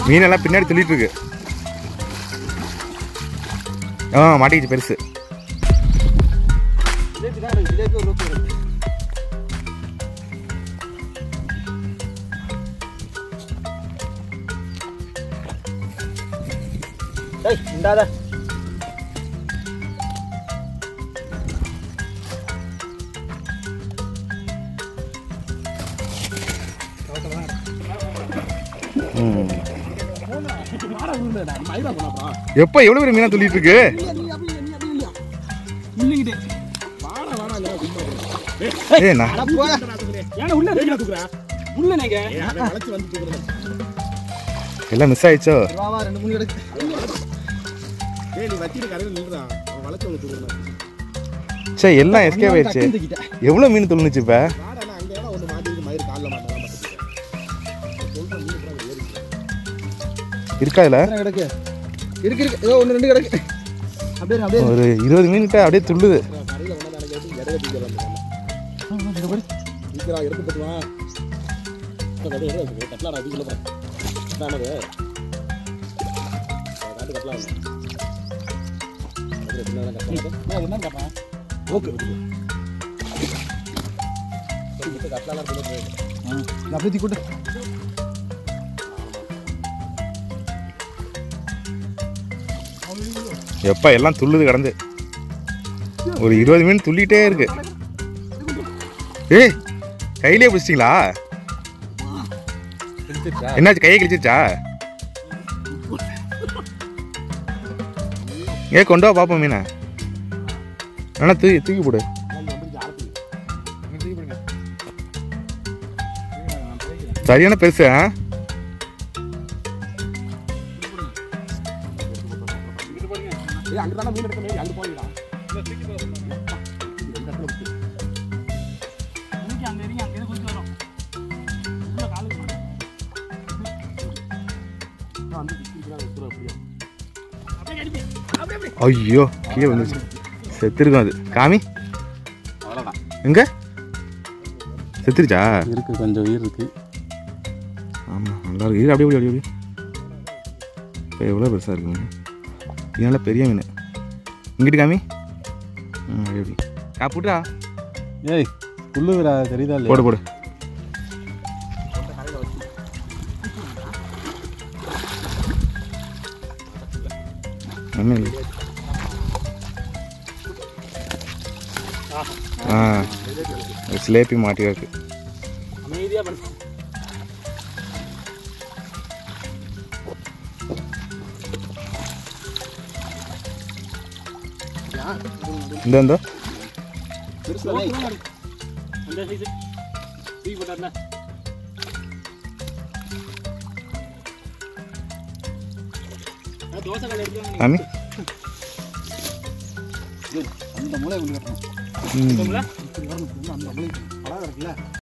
மீனெல்லாம் பின்னாடி துள்ளிட்டு இருக்கு ஆ மாட்டிக்கிச்சு பெருசு ஜிலேபி தான் இருக்கு ஜிலேபி ஒரு ரூபாய் இருக்கு டேய் இந்தாத ம். எப்போ எவ்வளோ பெரிய மீனா துள்ளிட்டு இருக்கு ஏ நான் ஏன்னா உள்ள ரெடியா தூக்குறா உள்ள நீங்க எல்லாம் மிஸ் ஆயிடுச்சோ வா வா ரெண்டு மூணு எடுக்கு ஏய் நீ வச்சிட்டு கரையில் நின்றுறான் அவன் வளைச்சு வந்து தூக்குறான் சே எல்லாம் எஸ்கேப் ஆயிடுச்சு டக்குன்னு தூக்கிட்டேன். எவ்வளோ மீன் துள்ளுச்சு இப்போ வாடா அங்கே எல்லாம் ஒன்று மாட்டிக்கிட்டு மயிறு காலில் மாட்டலாம் பார்த்துக்கிட்டேன் சொல்கிறேன் மீன் கூட அங்க ஏறிச்சு இருக்கா இதில் எத்தனை கிடக்கு இருக்கு இருக்கு ஏதோ ஒன்று ரெண்டு கிடக்கு அப்படியே இரு, அப்படியே இரு. ஒரு இருபது மீன் கிட்ட அப்படியே துள்ளுது கரையில் ஒன்றா எனக்கு எடுத்து இடையில தூக்கிடுறான் சீக்கிரம் எடுத்து போட்டுவான் கட்டலாம் அதிகம் கட்டலானது காட்டு கட்டலாம் ஏய், என்ன கேட்பேன் ஓகே கட்டலாம் அப்படியே தூக்கி விட்டு எப்பா எல்லாம் துள்ளுது கடந்து ஒரு இருபது மீன் துள்ளிட்டே இருக்கு ஏய் கையிலே பிடிச்சிங்களா என்னாச்சு கையை கிழிச்சிச்சா ஏ கொண்டு வா பாப்போம் மீனை வேணா தூக்கி தூக்கி போடு சரியான பெருசு ஆ ஏய் அங்கே தானே மீன் எடுக்கணும் அங்கே போயிடலாம் இன்னைக்கு அங்க இருங்க அங்க இருந்து குதிச்சு வரோம் உள்ள காலுக்கு மாட்டேன். அப்படியே கடிப்பி. அப்படியே அப்படியே. ஐயோ கீழே வந்துச்சு செத்துருக்கும் அது காமி அவ்வளோதான் எங்க செத்துருச்சா இருக்கு கொஞ்சம் உயிர் இருக்கு ஆமாம் நல்லா இருக்கு இது அப்படியே அப்படியே அப்படியே இப்போ எவ்வளோ பெருசாக இருக்கு மீன் இது நல்லா பெரிய மீன் இங்கிட்டு காமி ம் அப்படியே அப்படி கா புட்டா ஏய் புல்லுகிறா தெரியுதா போடு போடு ஒன்றும் இல்லை ஆ ஸ்லேப்பி மாட்டியிருக்கு அமைதியா பண்ணு இந்த இந்த அந்த சைஸ் தூக்கி போட்டாருல தோசை கடை எடுத்து காமி அந்த மூளை கொண்டு வரணும் ம் இப்படி வரணும் அந்த மூளை படம் இருக்குல்ல